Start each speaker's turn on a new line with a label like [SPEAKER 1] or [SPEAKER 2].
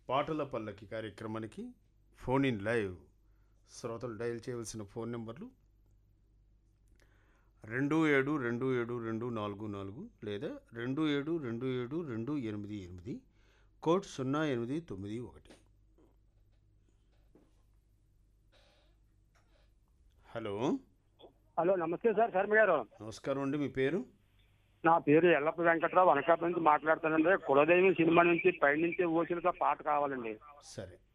[SPEAKER 1] పాటల పల్లకి కార్యక్రమానికి ఫోన్ ఇన్ లైవ్ శ్రోతలు డయల్ చేయవలసిన ఫోన్ నెంబర్లు రెండు ఏడు రెండు ఏడు రెండు నాలుగు నాలుగు లేదా రెండు ఏడు రెండు ఏడు రెండు ఎనిమిది ఎనిమిది కోడ్ సున్నా ఎనిమిది తొమ్మిది ఒకటి హలో
[SPEAKER 2] హలో నమస్తే సార్ శర్మ గారు
[SPEAKER 1] నమస్కారం అండి మీ పేరు
[SPEAKER 2] నా పేరు ఎల్లప్ప వెంకట్రావు అనకాపల్లి నుంచి మాట్లాడుతానండి కులదైవం సినిమా నుంచి పైనుంచి ఓసిలుగా పాట కావాలండి
[SPEAKER 1] సరే